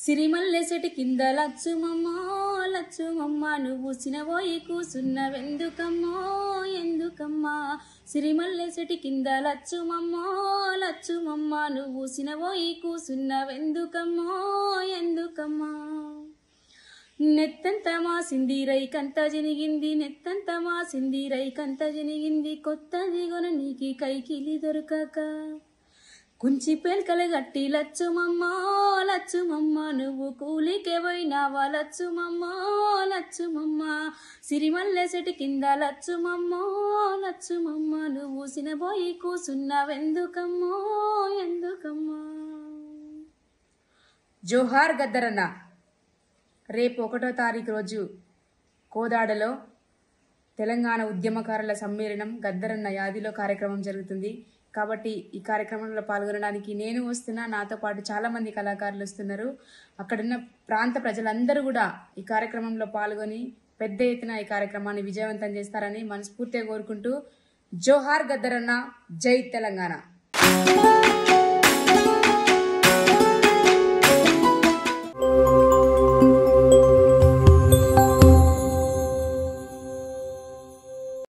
సిరిమల్లెసటి కింద లచ్చుమమ్మ లచ్చుమమ్మ నువ్వు సినబోయి కూసున్నవెందుకమ్మో ఎందుకమ్మా సిరిమల్లెసటి కింద లచ్చుమమ్మ లచ్చుమమ్మ నువ్వు సినబోయి కూసున్నవెందుకమ్మో ఎందుకమ్మా నెత్తంత మా సిందిరై కంత జనిగింది నెత్తంత మా సిందిరై కంత జనిగింది కొత్త దిగున నీకి కైకిలి దొరకక కుంచి పేల్కలు గట్టి లచ్చుమమ్మ లచ్చుమమ్మ నువ్వు కూలికే పోయినావా లచ్చుమమ్మ లచ్చుమమ్మ సిరిమల్లె చెట్టు కింద లచ్చుమమ్మ లచ్చుమమ్మ నువ్వు సినబోయి కూసున్నావెందుకమ్మో ఎందుకమ్మా జోహార్ గద్దరన్న రేపు ఒకటో తారీఖు రోజు కోదాడలో తెలంగాణ ఉద్యమకారుల సమ్మేళనం గద్దరన్న యాదిలో కార్యక్రమం జరుగుతుంది కాబట్టి ఈ కార్యక్రమంలో పాల్గొనడానికి నేను వస్తున్నా నాతో పాటు చాలా మంది కళాకారులు వస్తున్నారు అక్కడున్న ప్రాంత ప్రజలందరూ కూడా ఈ కార్యక్రమంలో పాల్గొని పెద్ద ఎత్తున ఈ కార్యక్రమాన్ని విజయవంతం చేస్తారని మనస్ఫూర్తిగా కోరుకుంటూ జోహార్ గద్దరన్న జై తెలంగాణ